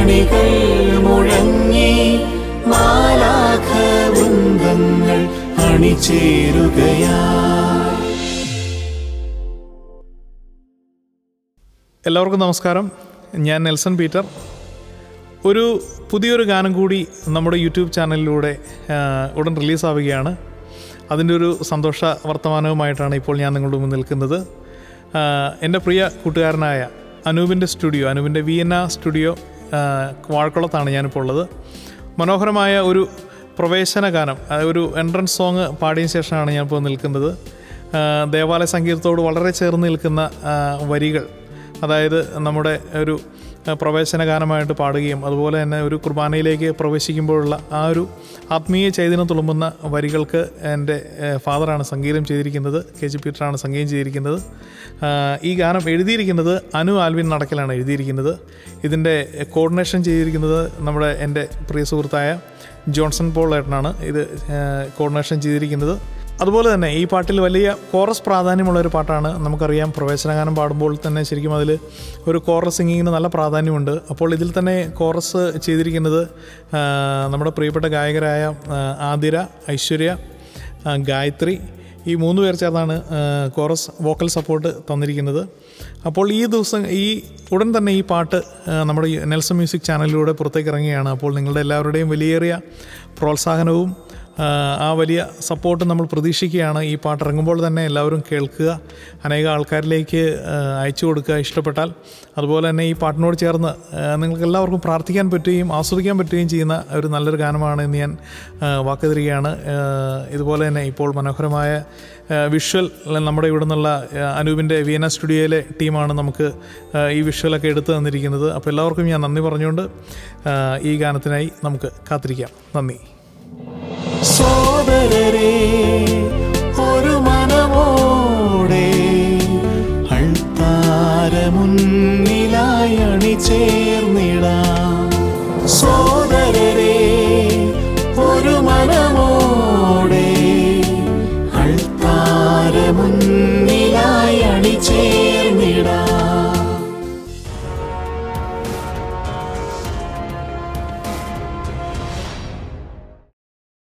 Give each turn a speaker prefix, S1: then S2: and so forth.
S1: മണികൾ മുഴങ്ങി മാലാഖവൃന്ദങ്ങൾ അണിചേരുകയായി
S2: എല്ലാവർക്കും നമസ്കാരം ഞാൻ നെൽസൺ പീറ്റർ ഒരു പുതിയൊരു ഗാനം കൂടി നമ്മുടെ യൂട്യൂബ് ചാനലിലൂടെ ആ, ഉടൻ റിലീസാവുകയാണ് അതിൻ്റെ ഒരു സന്തോഷ വർത്തമാനവുമായിട്ടാണ് ഇപ്പോൾ ഞാൻ നിങ്ങളുടെ മുന്നിൽ നിൽക്കുന്നത് ആ, എൻ്റെ പ്രിയ കൂട്ടുകാരനായ അനൂപിൻ്റെ സ്റ്റുഡിയോ അനൂപിൻ്റെ വിയന്ന സ്റ്റുഡിയോ ആ, വാഴക്കുളത്താണ് ഞാനിപ്പോൾ ഉള്ളത് മനോഹരമായ ഒരു പ്രവേശന ഗാനം ആ, ഒരു എൻട്രൻസ് സോങ് പാടിയ ശേഷമാണ് ഞാനിപ്പോൾ നിൽക്കുന്നത് ആ, ദേവാലയ സംഗീതത്തോട് വളരെ ചേർന്ന് നിൽക്കുന്ന ആ, വരികൾ അതായത് നമ്മുടെ ഒരു ആ, പ്രവേശന ഗാനമായിട്ട് പാടുകയും അതുപോലെ തന്നെ ഒരു കുർബാനയിലേക്ക് പ്രവേശിക്കുമ്പോഴുള്ള ആ ഒരു ആത്മീയ ചൈതന്യം തുളുമ്പുന്ന വരികൾക്ക് എൻ്റെ ഏഹ്, ഫാദറാണ് സംഗീതം ചെയ്തിരിക്കുന്നത് കെ ജി പീറ്ററാണ് സംഗീതം ചെയ്തിരിക്കുന്നത് ആ, ഈ ഗാനം എഴുതിയിരിക്കുന്നത് അനു ആൽവിൻ നടക്കലാണ് എഴുതിയിരിക്കുന്നത് ഇതിൻ്റെ കോർഡിനേഷൻ ചെയ്തിരിക്കുന്നത് നമ്മുടെ എൻ്റെ പ്രിയ സുഹൃത്തായ ജോൺസൺ പോൾ ഏട്ടനാണ് ഇത് ഏഹ്, കോർഡിനേഷൻ ചെയ്തിരിക്കുന്നത് അതുപോലെ തന്നെ ഈ പാട്ടിൽ വലിയ കോറസ് പ്രാധാന്യമുള്ള ഒരു പാട്ടാണ് നമുക്കറിയാം പ്രവേശനഗാനം പാടുമ്പോൾ തന്നെ ശരിക്കും അതിൽ ഒരു കോറസ് സിംഗിങ്ങിന് നല്ല പ്രാധാന്യമുണ്ട് അപ്പോൾ ഇതിൽ തന്നെ കോറസ് ചെയ്തിരിക്കുന്നത് ആ, നമ്മുടെ പ്രിയപ്പെട്ട ഗായകരായ ആ, ആതിര ഐശ്വര്യ ആ, ഗായത്രി ഈ മൂന്ന് പേർ ചേർന്നാണ് ആ, കോറസ് വോക്കൽ സപ്പോർട്ട് തന്നിരിക്കുന്നത് അപ്പോൾ ഈ ദിവസം ഈ ഉടൻ തന്നെ ഈ പാട്ട് ആ, നമ്മുടെ ഈ നെൽസൺ മ്യൂസിക് ചാനലിലൂടെ പുറത്തേക്ക് ഇറങ്ങുകയാണ് അപ്പോൾ നിങ്ങളുടെ എല്ലാവരുടെയും വിലയേറിയ പ്രോത്സാഹനവും ആ, ആ വലിയ സപ്പോർട്ട് നമ്മൾ പ്രതീക്ഷിക്കുകയാണ് ഈ പാട്ട് ഇറങ്ങുമ്പോൾ തന്നെ എല്ലാവരും കേൾക്കുക അനേക ആൾക്കാരിലേക്ക് ആ, അയച്ചു കൊടുക്കുക ഇഷ്ടപ്പെട്ടാൽ അതുപോലെ തന്നെ ഈ പാട്ടിനോട് ചേർന്ന് ആ, നിങ്ങൾക്ക് എല്ലാവർക്കും പ്രാർത്ഥിക്കാൻ പറ്റുകയും ആസ്വദിക്കാൻ പറ്റുകയും ചെയ്യുന്ന ഒരു നല്ലൊരു ഗാനമാണ് എന്ന് ഞാൻ ആ, വാക്ക് തരികയാണ് ആ, ഇതുപോലെ തന്നെ ഇപ്പോൾ മനോഹരമായ വിഷ്വൽ നമ്മുടെ ഇവിടെ നിന്നുള്ള ആ, അനൂപിൻ്റെ വിയന സ്റ്റുഡിയോയിലെ ടീമാണ് നമുക്ക് ആ, ഈ വിഷ്വലൊക്കെ എടുത്തു തന്നിരിക്കുന്നത് അപ്പോൾ എല്ലാവർക്കും ഞാൻ നന്ദി പറഞ്ഞുകൊണ്ട് ആ, ഈ ഗാനത്തിനായി നമുക്ക് കാത്തിരിക്കാം നന്ദി
S1: സോദരരെ ഒരു മനമോടെ അൾത്താരമുന്നിലായി അണിചേർന്നിടാം സോദരരെ ഒരു മനമോടെ അൾത്താരമുന്നിലായി അണിചേർ